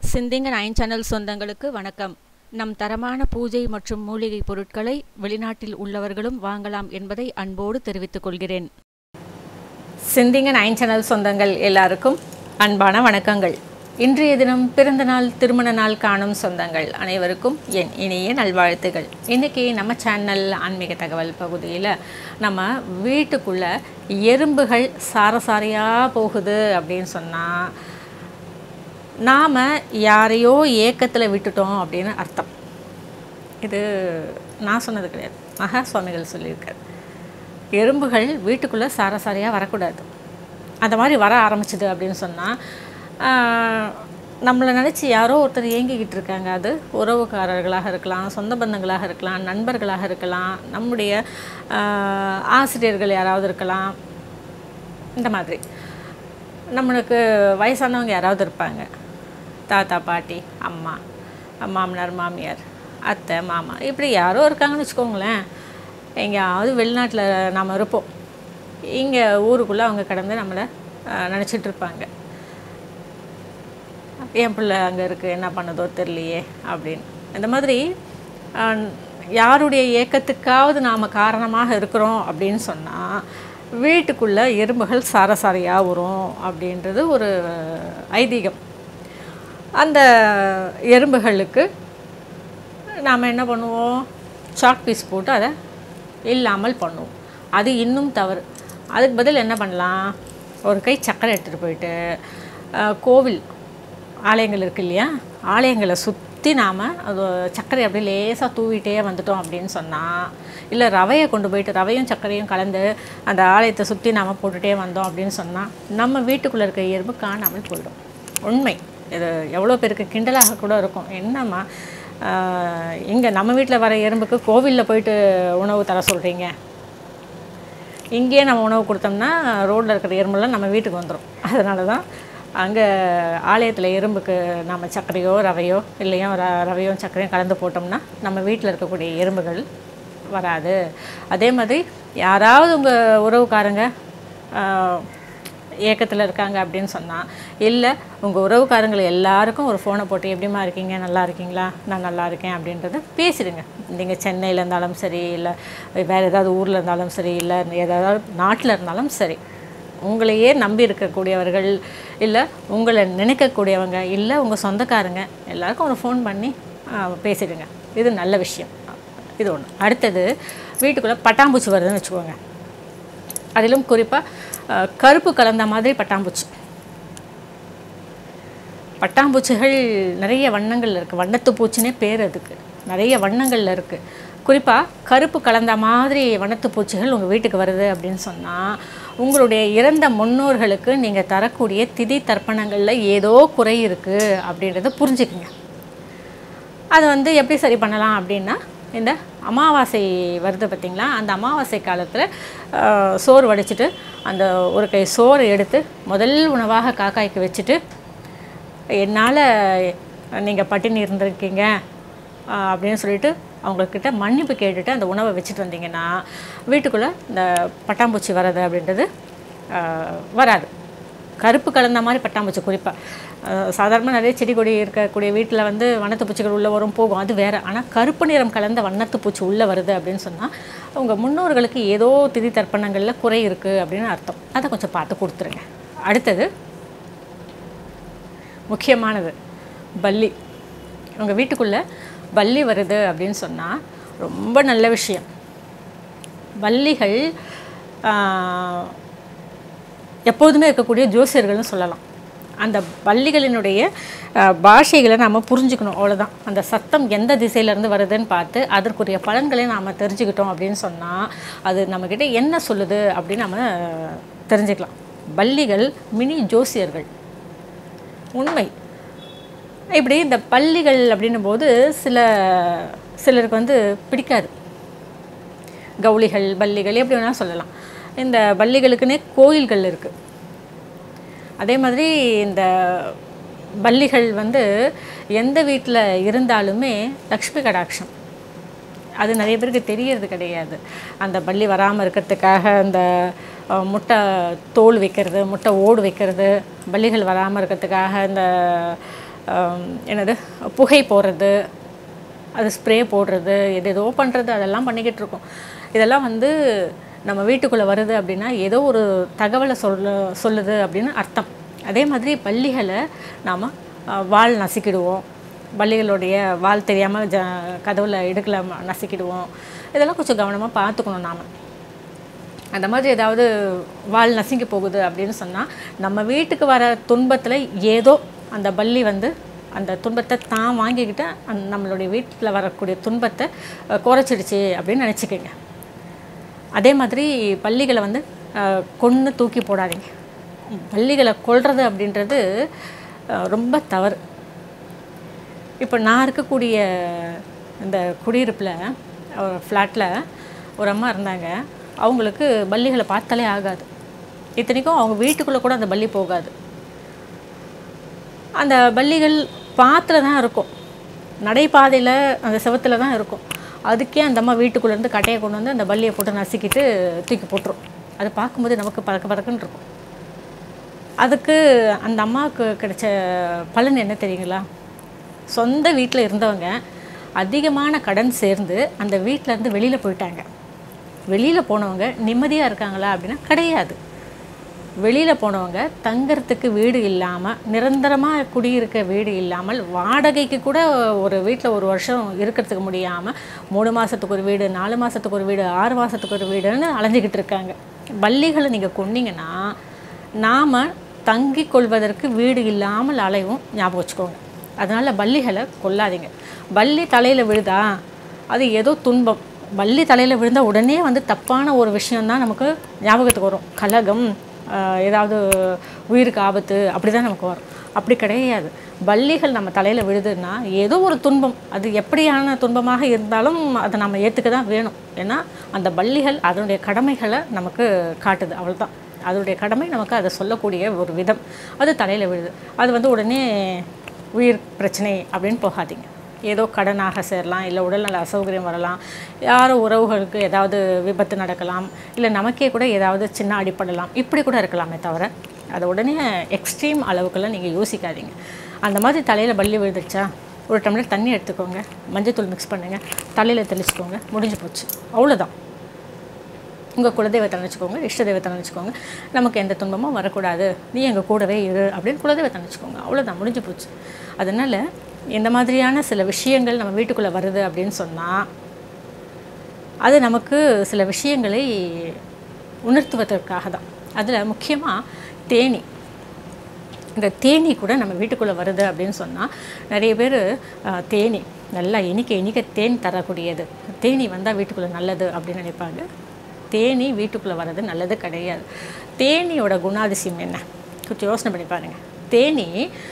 சிந்திங்க nine channel சொந்தங்களுக்கு வணக்கம் நம் தரமான பூஜை மற்றும் மூலிகை பொருட்களை வெளிநாட்டில் உள்ளவர்களும் வாங்கலாம் என்பதை அன்போடு தெரிவித்துக் கொள்கிறேன் சிந்திங்க நைன் சேனல் சொந்தங்கள் எல்லாருக்கும் அன்பான வணக்கங்கள் இன்றைய தினம் பிறந்த நாள் திருமண நாள் காணும் சொந்தங்கள் அனைவருக்கும் என் இனிய நல்வாழ்த்துகள் இன்றைக்கி நம்ம சேனல் ஆன்மீக தகவல் பகுதியில் நம்ம வீட்டுக்குள்ள எறும்புகள் சாரசாரியாக போகுது அப்படின்னு சொன்னால் நாம் யாரையோ ஏக்கத்தில் விட்டுட்டோம் அப்படின்னு அர்த்தம் இது நான் சொன்னது கிடையாது மகா சுவாமிகள் சொல்லியிருக்காரு எறும்புகள் வீட்டுக்குள்ளே சாரசாரியாக வரக்கூடாது அந்த மாதிரி வர ஆரம்பிச்சுது அப்படின்னு சொன்னால் நம்மளை நினச்சி யாரோ ஒருத்தர் ஏங்கிக்கிட்டு இருக்காங்க அது உறவுக்காரர்களாக இருக்கலாம் சொந்த பந்தங்களாக இருக்கலாம் நண்பர்களாக இருக்கலாம் நம்முடைய ஆஹ், ஆசிரியர்கள் யாராவது இருக்கலாம் இந்த மாதிரி நம்மளுக்கு வயசானவங்க யாராவது இருப்பாங்க தாத்தா பாட்டி அம்மா மாமனார் மாமியார் அத்தை மாமா இப்படி யாரோ இருக்காங்கன்னு வச்சுக்கோங்களேன் எங்கேயாவது வெளிநாட்டில் நாம் இருப்போம் இங்கே ஊருக்குள்ளே அவங்க கடந்து நம்மளை நினச்சிட்டு இருப்பாங்க என் பிள்ளை அங்கே இருக்குது என்ன பண்ணுதோ தெரியலையே அப்படின்னு இந்த மாதிரி அஹ், யாருடைய ஏக்கத்துக்காவது நாம் காரணமாக இருக்கிறோம் அப்படின்னு சொன்னால் வீட்டுக்குள்ளே எறும்புகள் சாரசாரியாக வரும் அப்படின்றது ஒரு ஐதீகம் அந்த எறும்புகளுக்கு நாம் என்ன பண்ணுவோம் சாக் பீஸ் போட்டு அதை இல்லாமல் பண்ணுவோம் அது இன்னும் தவறு அதுக்கு பதில் என்ன பண்ணலாம் ஒரு கை சக்கரை எடுத்துகிட்டு போயிட்டு அஹ், கோவில் ஆலயங்கள் இருக்கு இல்லையா ஆலயங்களை சுற்றி நாம் அது சர்க்கரை அப்படியே லேசாக தூவிட்டே வந்துட்டோம் அப்படின்னு சொன்னால் இல்லை ரவையை கொண்டு போயிட்டு ரவையும் சர்க்கரையும் கலந்து அந்த ஆலயத்தை சுற்றி நாம் போட்டுகிட்டே வந்தோம் அப்படின்னு சொன்னால் நம்ம வீட்டுக்குள்ளே இருக்க எறும்பு காணாமல் போயிடும் உண்மை இது எவ்வளோ பேருக்கு கிண்டலாக கூட இருக்கும் என்னம்மா இங்கே நம்ம வீட்டில் வர எறும்புக்கு கோவிலில் போயிட்டு உணவு தர சொல்கிறீங்க இங்கேயே நம்ம உணவு கொடுத்தோம்னா ரோட்டில் இருக்கிற எறும்பெல்லாம் நம்ம வீட்டுக்கு வந்துடும் அதனால தான் அங்கே ஆலயத்தில் எறும்புக்கு நம்ம சர்க்கரையோ ரவையோ இல்லையோ ர ரவையோ சர்க்கரையும் கலந்து போட்டோம்னா நம்ம வீட்டில் இருக்கக்கூடிய எறும்புகள் வராது அதே மாதிரி யாராவது உங்கள் உறவுக்காரங்க ஏக்கத்தில் இருக்காங்க அப்படின்னு சொன்னால் இல்லை உங்கள் உறவுக்காரங்களை எல்லாருக்கும் ஒரு ஃபோனை போட்டு எப்படிம்மா இருக்கீங்க நல்லா இருக்கீங்களா நான் நல்லா இருக்கேன் அப்படின்றத பேசிடுங்க நீங்கள் சென்னையில் இருந்தாலும் சரி இல்லை வேறு ஏதாவது ஊரில் இருந்தாலும் சரி இல்லை ஏதாவது நாட்டில் இருந்தாலும் சரி உங்களையே நம்பி இருக்கக்கூடியவர்கள் இல்லை உங்களை நினைக்கக்கூடியவங்க இல்லை உங்கள் சொந்தக்காரங்க எல்லாருக்கும் ஒரு ஃபோன் பண்ணி ஆ, பேசிடுங்க இது நல்ல விஷயம் இது ஒன்று அடுத்தது வீட்டுக்குள்ளே பட்டாம்பூச்சி வருதுன்னு வச்சுக்கோங்க அதிலும் குறிப்பாக கருப்பு கலந்த மாதிரி பட்டாம்பூச்சி பட்டாம்பூச்சிகள் நிறைய வண்ணங்கள் இருக்குது வண்ணத்து பூச்சினே பேர் அதுக்கு நிறைய வண்ணங்களில் இருக்குது குறிப்பாக கருப்பு கலந்த மாதிரி வண்ணத்து பூச்சிகள் உங்கள் வீட்டுக்கு வருது அப்படின்னு சொன்னால் உங்களுடைய இறந்த முன்னோர்களுக்கு நீங்கள் தரக்கூடிய திதி தர்ப்பணங்களில் ஏதோ குறை இருக்குது அப்படின்றத புரிஞ்சுக்குங்க அது வந்து எப்படி சரி பண்ணலாம் அப்படின்னா இந்த அமாவாசை வருது பார்த்திங்களா அந்த அமாவாசை காலத்தில் சோறு வடிச்சிட்டு அந்த ஒரு கை சோறு எடுத்து முதல் உணவாக காக்காய்க்கு வச்சுட்டு என்னால் நீங்கள் பட்டினி இருந்திருக்கீங்க ஆஹ், அப்படின்னு சொல்லிட்டு அவங்கக்கிட்ட மன்னிப்பு கேட்டுட்டு அந்த உணவை வச்சுட்டு வந்தீங்கன்னா வீட்டுக்குள்ளே இந்த பட்டாம்பூச்சி வர்றது அப்படின்றது ஆஹ், வராது கருப்பு கலந்த மாதிரி பட்டாம்பூச்சி குறிப்பாக சாதாரணமாக நிறைய செடி கொடி இருக்கக்கூடிய வீட்டில் வந்து வண்ணத்து பூச்சிகள் உள்ளே வரும் போகும் அது வேறு ஆனால் கருப்பு நிறம் கலந்த வண்ணத்து பூச்சி உள்ளே வருது அப்படின்னு சொன்னால் உங்கள் முன்னோர்களுக்கு ஏதோ திதி தர்ப்பணங்களில் குறை இருக்குது அப்படின்னு அர்த்தம் அதை கொஞ்சம் பார்த்து கொடுத்துருங்க அடுத்தது முக்கியமானது பல்லி உங்கள் வீட்டுக்குள்ளே பல்லி வருது அப்படின்னு சொன்னால் ரொம்ப நல்ல விஷயம் பல்லிகள் ஆஹ், எப்போதுமே இருக்கக்கூடிய ஜோசியர்கள்னு சொல்லலாம் அந்த பள்ளிகளினுடைய அஹ், பாஷைகளை நாம் புரிஞ்சுக்கணும் அவ்வளோதான் அந்த சத்தம் எந்த திசையிலேருந்து வருதுன்னு பார்த்து அதற்குரிய பலன்களை நாம் தெரிஞ்சுக்கிட்டோம் அப்படின்னு சொன்னால் அது நம்மக்கிட்ட என்ன சொல்லுது அப்படின்னு நம்ம தெரிஞ்சுக்கலாம் பள்ளிகள் மினி ஜோசியர்கள் உண்மை இப்படி இந்த பள்ளிகள் அப்படின்னும் போது சில சிலருக்கு வந்து பிடிக்காது கவுளிகள் பள்ளிகள் எப்படி வேணால் சொல்லலாம் இந்த பள்ளிகளுக்குன்னே கோயில்கள் இருக்குது அதே மாதிரி இந்த பள்ளிகள் வந்து எந்த வீட்டில் இருந்தாலுமே லக்ஷ்மி கடாட்சம் அது நிறைய பேருக்கு தெரியறது கிடையாது அந்த பள்ளி வராமல் இருக்கிறதுக்காக அந்த அஹ், முட்டை தோல் வைக்கிறது முட்டை ஓடு வைக்கிறது பள்ளிகள் வராமல் இருக்கிறதுக்காக இந்த ஆம், என்னது புகை போடுறது அது ஸ்ப்ரே போடுறது எது ஏதோ பண்ணுறது அதெல்லாம் பண்ணிக்கிட்டு இருக்கோம் இதெல்லாம் வந்து நம்ம வீட்டுக்குள்ளே வருது அப்படின்னா ஏதோ ஒரு தகவலை சொல்ல சொல்லுது அப்படின்னு அர்த்தம் அதே மாதிரி பள்ளிகளை நாம் வால் நசுக்கிடுவோம் பள்ளிகளுடைய வால் தெரியாமல் ஜ கதவுல இடுக்கில் நசுக்கிடுவோம் இதெல்லாம் கொஞ்சம் கவனமாக பார்த்துக்கணும் நாம் அந்த மாதிரி ஏதாவது வால் நசுங்கி போகுது அப்படின்னு சொன்னால் நம்ம வீட்டுக்கு வர துன்பத்தில் ஏதோ அந்த பல்லி வந்து அந்த துன்பத்தை தான் வாங்கிக்கிட்டு அந்த நம்மளுடைய வீட்டில் வரக்கூடிய துன்பத்தை அஹ், குறைச்சிடுச்சு அப்படின்னு நினச்சிக்கோங்க அதே மாதிரி பள்ளிகளை வந்து கொன்று தூக்கி போடாதீங்க பள்ளிகளை கொல்றது அப்படின்றது அஹ், ரொம்ப தவறு இப்போ நான் இருக்கக்கூடிய இந்த குடியிருப்பில் ஒரு ஃப்ளாட்டில் ஒரு அம்மா இருந்தாங்க அவங்களுக்கு பல்லிகளை பார்த்தாலே ஆகாது இத்தனைக்கும் அவங்க வீட்டுக்குள்ளே கூட அந்த பல்லி போகாது அந்த பல்லிகள் பாத்தில் தான் இருக்கும் நடைபாதையில் அந்த செவத்துல தான் இருக்கும் அதுக்கே அந்த அம்மா வீட்டுக்குள்ளேருந்து கட்டையை கொண்டு வந்து அந்த பல்லியை போட்டு நசுக்கிட்டு தூக்கி போட்டுரும் அதை பார்க்கும்போது நமக்கு பறக்க பறக்குன்னு இருக்கும் அதுக்கு அந்த அம்மாவுக்கு கிடைச்ச பலன் என்ன தெரியுங்களா சொந்த வீட்டில் இருந்தவங்க அதிகமான கடன் சேர்ந்து அந்த வீட்ல இருந்து வெளியில் போயிட்டாங்க வெளியில் போனவங்க நிம்மதியாக இருக்காங்களா அப்படின்னா கிடையாது வெளியில் போனவங்க தங்கறதுக்கு வீடு இல்லாமல் நிரந்தரமாக குடியிருக்க வீடு இல்லாமல் வாடகைக்கு கூட ஒரு வீட்டில் ஒரு வருஷம் இருக்கிறதுக்கு முடியாமல் மூணு மாதத்துக்கு ஒரு வீடு நாலு மாதத்துக்கு ஒரு வீடு ஆறு மாதத்துக்கு ஒரு வீடுன்னு அலைஞ்சிக்கிட்டு இருக்காங்க பள்ளிகளை நீங்கள் கொன்னீங்கன்னா நாம் தங்கிக் கொள்வதற்கு வீடு இல்லாமல் அலைவும் ஞாபகம் வச்சுக்கோங்க அதனால் பல்லிகளை கொல்லாதீங்க பல்லி தலையில் விழுதா அது ஏதோ துன்பம் பல்லி தலையில் விழுந்தால் உடனே வந்து தப்பான ஒரு விஷயம்தான் நமக்கு ஞாபகத்துக்கு வரும் கலகம் ஆஹ் ஏதாவது உயிருக்கு ஆபத்து அப்படி தான் நமக்கு வரும் அப்படி கிடையாது பல்லிகள் நம்ம தலையில் விழுதுன்னா ஏதோ ஒரு துன்பம் அது எப்படியான துன்பமாக இருந்தாலும் அதை நம்ம ஏற்றுக்க தான் வேணும் ஏன்னா அந்த பல்லிகள் அதனுடைய கடமைகளை நமக்கு காட்டுது அவ்வளவுதான் அதனுடைய கடமை நமக்கு அதை சொல்லக்கூடிய ஒரு விதம் அது தலையில் விழுது அது வந்து உடனே உயிர் பிரச்சனை அப்படின்னு போகாதீங்க ஏதோ கடனாக சேரலாம் இல்லை உடல்நல அசௌகரியம் வரலாம் யாரோ உறவுகளுக்கு ஏதாவது விபத்து நடக்கலாம் இல்லை நமக்கே கூட ஏதாவது சின்ன அடிப்படலாம் இப்படி கூட இருக்கலாமே தவிர அதை உடனே எக்ஸ்ட்ரீம் அளவுக்கெல்லாம் நீங்கள் யோசிக்காதீங்க அந்த மாதிரி தலையில் பள்ளி விழுந்துருச்சா ஒரு டம்ளர் தண்ணி எடுத்துக்கோங்க மஞ்சத்தூள் மிக்ஸ் பண்ணுங்கள் தலையில் தெளிச்சுக்கோங்க முடிஞ்சு போச்சு அவ்வளோதான் உங்கள் குலதெய்வத்தை நினச்சிக்கோங்க இஷ்ட தெய்வத்தை நினச்சிக்கோங்க நமக்கு எந்த துன்பமும் வரக்கூடாது நீ எங்கள் கூடவே இரு அப்படின்னு குலதெய்வத்தை நினச்சிக்கோங்க அவ்வளோதான் முடிஞ்சு போச்சு அதனால் இந்த மாதிரியான சில விஷயங்கள் நம்ம வீட்டுக்குள்ளே வருது அப்படின்னு சொன்னால் அது நமக்கு சில விஷயங்களை உணர்த்துவதற்காக தான் அதில் முக்கியமாக தேனி இந்த தேனி கூட நம்ம வீட்டுக்குள்ளே வருது அப்படின்னு சொன்னால் நிறைய பேர் தேனி நல்லா இனிக்க இனிக்க தேன் தரக்கூடியது தேனி வந்தால் வீட்டுக்குள்ளே நல்லது அப்படின்னு நினைப்பாங்க தேனி வீட்டுக்குள்ளே வர்றது நல்லது கிடையாது தேனியோட குணாதிசயம் என்ன கொஞ்சம் யோசனை பண்ணி பாருங்கள் தேனி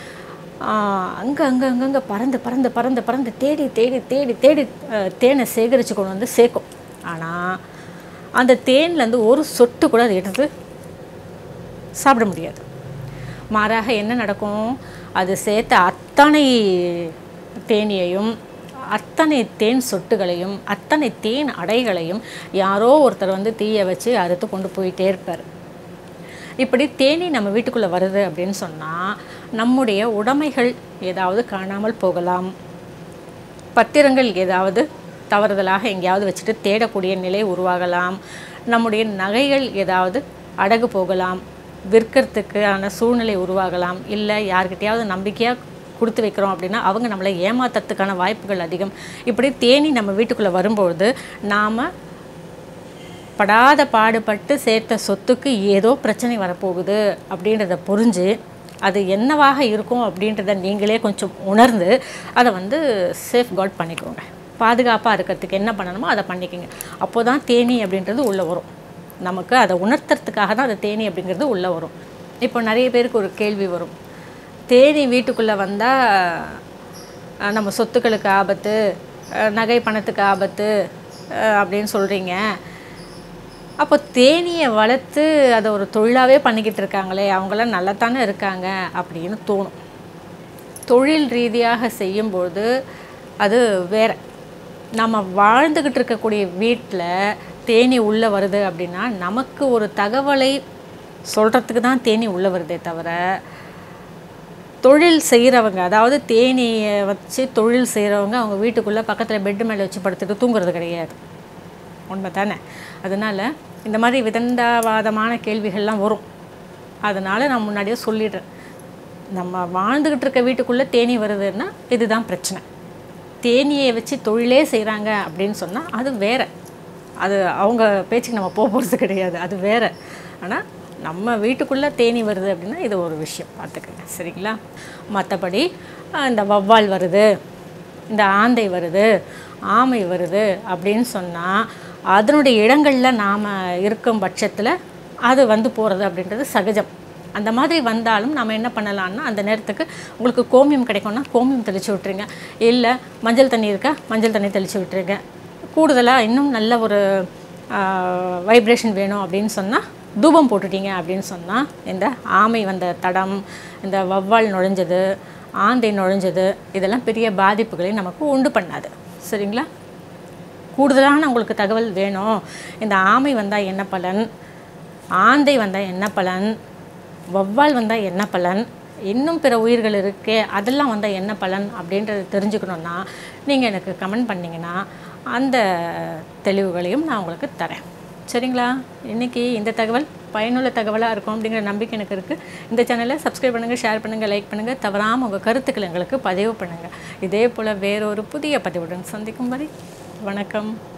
அங்கே அங்கே அங்கங்கே பறந்து பறந்து பறந்து பறந்து தேடி தேடி தேடி தேடி ஆஹ், தேனை சேகரித்து கொண்டு வந்து சேர்க்கும் ஆனால் அந்த தேன்லேருந்து ஒரு சொட்டு கூட அதை எடுத்து சாப்பிட முடியாது மாறாக என்ன நடக்கும் அது சேர்த்த அத்தனை தேனியையும் அத்தனை தேன் சொட்டுகளையும் அத்தனை தேன் அடைகளையும் யாரோ ஒருத்தர் வந்து தீயை வச்சு அறுத்து கொண்டு போயிட்டே இருப்பார் இப்படி தேனி நம்ம வீட்டுக்குள்ளே வருது அப்படின்னு சொன்னால் நம்முடைய உடைமைகள் ஏதாவது காணாமல் போகலாம் பத்திரங்கள் ஏதாவது தவறுதலாக எங்கேயாவது வச்சுட்டு தேடக்கூடிய நிலை உருவாகலாம் நம்முடைய நகைகள் ஏதாவது அடகு போகலாம் விற்கிறதுக்கான சூழ்நிலை உருவாகலாம் இல்லை யார்கிட்டயாவது நம்பிக்கையாக கொடுத்து வைக்கிறோம் அப்படின்னா அவங்க நம்மளை ஏமாத்துறதுக்கான வாய்ப்புகள் அதிகம் இப்படி தேனி நம்ம வீட்டுக்குள்ளே வரும்பொழுது நாம் படாத பாடுபட்டு சேர்த்த சொத்துக்கு ஏதோ பிரச்சனை வரப்போகுது அப்படின்றத புரிஞ்சு அது என்னவாக இருக்கும் அப்படின்றத நீங்களே கொஞ்சம் உணர்ந்து அதை வந்து சேஃப் கார்ட் பண்ணிக்கோங்க பாதுகாப்பாக இருக்கிறதுக்கு என்ன பண்ணணுமோ அதை பண்ணிக்கோங்க அப்போ தான் தேனி அப்படின்றது உள்ளே வரும் நமக்கு அதை உணர்த்துறதுக்காக தான் அந்த தேனி அப்படிங்கிறது உள்ளே வரும் இப்போ நிறைய பேருக்கு ஒரு கேள்வி வரும் தேனி வீட்டுக்குள்ளே வந்தால் நம்ம சொத்துக்களுக்கு ஆபத்து அஹ், நகை பணத்துக்கு ஆபத்து அஹ், அப்படின்னு சொல்கிறீங்க அப்போ தேனியை வளர்த்து அதை ஒரு தொழிலாகவே பண்ணிக்கிட்டு இருக்காங்களே அவங்களாம் நல்லாத்தானே இருக்காங்க அப்படின்னு தோணும் தொழில் ரீதியாக செய்யும்போது அது வேற நம்ம வாழ்ந்துக்கிட்டு இருக்கக்கூடிய வீட்டில் தேனி உள்ளே வருது அப்படின்னா நமக்கு ஒரு தகவலை சொல்கிறதுக்கு தான் தேனி உள்ளே வருதே தவிர தொழில் செய்கிறவங்க அதாவது தேனீயை வச்சு தொழில் செய்கிறவங்க அவங்க வீட்டுக்குள்ளே பக்கத்தில் பெட்டு மேலே வச்சு படுத்துட்டு தூங்குறது கிடையாது உண்மை தானே அதனால் இந்த மாதிரி விதண்டாவாதமான கேள்விகள்லாம் வரும் அதனால் நான் முன்னாடியே சொல்லிடுறேன் நம்ம வாழ்ந்துக்கிட்டு இருக்க வீட்டுக்குள்ளே தேனி வருதுன்னா இதுதான் பிரச்சனை தேனியை வச்சு தொழிலே செய்கிறாங்க அப்படின்னு சொன்னால் அது வேற அது அவங்க பேச்சுக்கு நம்ம போக போகிறது கிடையாது அது வேற ஆனால் நம்ம வீட்டுக்குள்ளே தேனி வருது அப்படின்னா இது ஒரு விஷயம் பார்த்துக்கங்க சரிங்களா மற்றபடி இந்த வவ்வால் வருது இந்த ஆந்தை வருது ஆமை வருது அப்படின்னு சொன்னால் அதனுடைய இடங்களில் நாம் இருக்கும் பட்சத்தில் அது வந்து போகிறது அப்படின்றது சகஜம் அந்த மாதிரி வந்தாலும் நம்ம என்ன பண்ணலாம்னா அந்த நேரத்துக்கு உங்களுக்கு கோமியம் கிடைக்கும்னா கோமியம் தெளித்து விட்டுருங்க இல்லை மஞ்சள் தண்ணி இருக்கா மஞ்சள் தண்ணி தெளித்து விட்டுருங்க கூடுதலாக இன்னும் நல்ல ஒரு வைப்ரேஷன் வேணும் அப்படின்னு சொன்னால் தூபம் போட்டுட்டீங்க அப்படின்னு சொன்னால் இந்த ஆமை வந்த தடம் இந்த வவ்வால் நுழைஞ்சது ஆந்தை நுழைஞ்சது இதெல்லாம் பெரிய பாதிப்புகளை நமக்கு உண்டு பண்ணாது சரிங்களா கூடுதலான உங்களுக்கு தகவல் வேணும் இந்த ஆமை வந்தால் என்ன பலன் ஆந்தை வந்தால் என்ன பலன் வவ்வால் வந்தால் என்ன பலன் இன்னும் பிற உயிர்கள் இருக்கே அதெல்லாம் வந்தால் என்ன பலன் அப்படின்றத தெரிஞ்சுக்கணுன்னா நீங்கள் எனக்கு கமெண்ட் பண்ணிங்கன்னா அந்த தெளிவுகளையும் நான் உங்களுக்கு தரேன் சரிங்களா இன்றைக்கி இந்த தகவல் பயனுள்ள தகவலாக இருக்கும் அப்படிங்கிற நம்பிக்கை எனக்கு இருக்குது இந்த சேனலை சப்ஸ்கிரைப் பண்ணுங்கள் ஷேர் பண்ணுங்கள் லைக் பண்ணுங்கள் தவறாமல் உங்கள் கருத்துக்களை எங்களுக்கு பதிவு பண்ணுங்கள் இதே போல் வேறொரு புதிய பதிவுடன் சந்திக்கும் வரை வணக்கம்